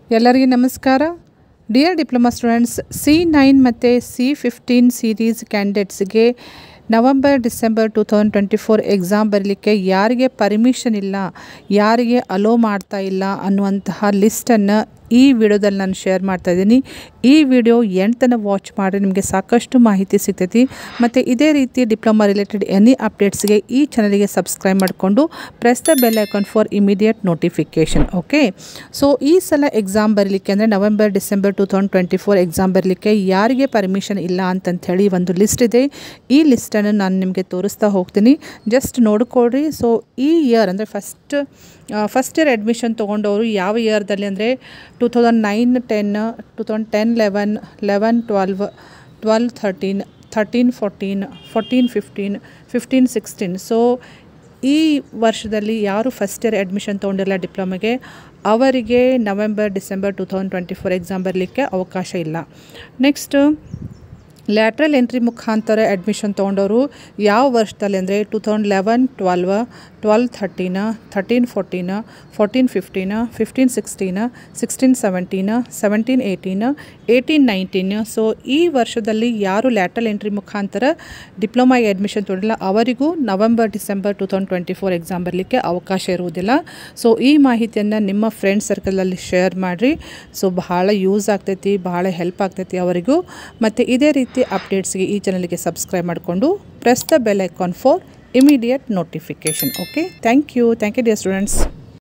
ಎಲ್ಲರಿಗೂ ನಮಸ್ಕಾರ dear diploma students C nine ಮತ್ತು ಸಿ ಫಿಫ್ಟೀನ್ ಸೀರೀಸ್ ಕ್ಯಾಂಡಿಡೇಟ್ಸ್ಗೆ November December two thousand twenty four exam ಬರಲಿಕ್ಕೆ ಯಾರಿಗೆ ಪರ್ಮಿಷನ್ ಇಲ್ಲ ಯಾರಿಗೆ ಅಲೋ ಮಾಡ್ತಾ ಇಲ್ಲ ಅನ್ನುವಂತಹ ಲಿಸ್ಟನ್ನು ಈ ವಿಡಿಯೋದಲ್ಲಿ ನಾನು ಶೇರ್ ಮಾಡ್ತಾ ಇದ್ದೀನಿ ಈ ವಿಡಿಯೋ ಎಂಟನ ವಾಚ್ ಮಾಡಿ ನಿಮಗೆ ಸಾಕಷ್ಟು ಮಾಹಿತಿ ಸಿಗ್ತೈತಿ ಮತ್ತು ಇದೇ ರೀತಿ ಡಿಪ್ಲೊಮಾ ರಿಲೇಟೆಡ್ ಎನಿ ಅಪ್ಡೇಟ್ಸ್ಗೆ ಈ ಚಾನಲಿಗೆ ಸಬ್ಸ್ಕ್ರೈಬ್ ಮಾಡಿಕೊಂಡು press the bell icon for immediate notification okay so ಈ ಸಲ ಎಕ್ಸಾಮ್ ಬರಲಿಕ್ಕೆ ಅಂದರೆ November December two thousand twenty four exam ಬರಲಿಕ್ಕೆ ಯಾರಿಗೆ ಪರ್ಮಿಷನ್ ಇಲ್ಲ ಅಂತಂಥೇಳಿ ಒಂದು ಲಿಸ್ಟ್ ಇದೆ ಈ ಲಿಸ್ಟನ್ನು ನಾನು ನಿಮಗೆ ತೋರಿಸ್ತಾ ಹೋಗ್ತೀನಿ ಜಸ್ಟ್ ನೋಡ್ಕೊಳ್ರಿ ಸೊ ಈ ಇಯರ್ ಅಂದರೆ ಫಸ್ಟ್ ಫಸ್ಟ್ ಇಯರ್ ಅಡ್ಮಿಷನ್ ತೊಗೊಂಡವರು ಯಾವ ಇಯರ್ದಲ್ಲಿ ಅಂದರೆ two thousand nine ten two thousand ten eleven eleven twelve twelve thirteen thirteen fourteen fourteen fifteen fifteen sixteen so ಈ ವರ್ಷದಲ್ಲಿ ಯಾರು ಫಸ್ಟ್ ಇಯರ್ ಅಡ್ಮಿಷನ್ ತೊಗೊಂಡಿರಲ್ಲ ಡಿಪ್ಲೊಮೆಗೆ ಅವರಿಗೆ November December two thousand twenty four exam ಬರಲಿಕ್ಕೆ ಅವಕಾಶ ಇಲ್ಲ ನೆಕ್ಸ್ಟು ಲ್ಯಾಟ್ರಲ್ ಎಂಟ್ರಿ ಮುಖಾಂತರ ಅಡ್ಮಿಷನ್ ತೊಗೊಂಡವರು ಯಾವ ವರ್ಷದಲ್ಲಿ ಅಂದರೆ two thousand eleven twelve twelve ಥರ್ಟೀನ thirteen fourteen fourteen fifteen fifteen sixteen sixteen seventeen seventeen eighteen eighteen nineteen so ಈ ವರ್ಷದಲ್ಲಿ ಯಾರು ಲ್ಯಾಟ್ರಲ್ ಎಂಟ್ರಿ ಮುಖಾಂತರ ಡಿಪ್ಲೊಮಾಗೆ ಅಡ್ಮಿಷನ್ ತೊಗೊಂಡಿಲ್ಲ ಅವರಿಗೂ November December two thousand twenty four exam ಬರಲಿಕ್ಕೆ ಅವಕಾಶ ಇರುವುದಿಲ್ಲ ಸೊ ಈ ಮಾಹಿತಿಯನ್ನು ನಿಮ್ಮ ಫ್ರೆಂಡ್ ಸರ್ಕಲಲ್ಲಿ ಶೇರ್ ಮಾಡಿರಿ ಸೊ ಬಹಳ ಯೂಸ್ ಆಗ್ತೈತಿ ಬಹಳ ಹೆಲ್ಪ್ ಆಗ್ತೈತಿ ಅವರಿಗೂ ಮತ್ತು ಇದೇ ರೀತಿ ಅಪ್ಡೇಟ್ಸ್ಗೆ ಈ ಚಾನಲ್ಗೆ ಸಬ್ಸ್ಕ್ರೈಬ್ ಮಾಡಿಕೊಂಡು press the bell icon for immediate notification okay thank you thank you dear students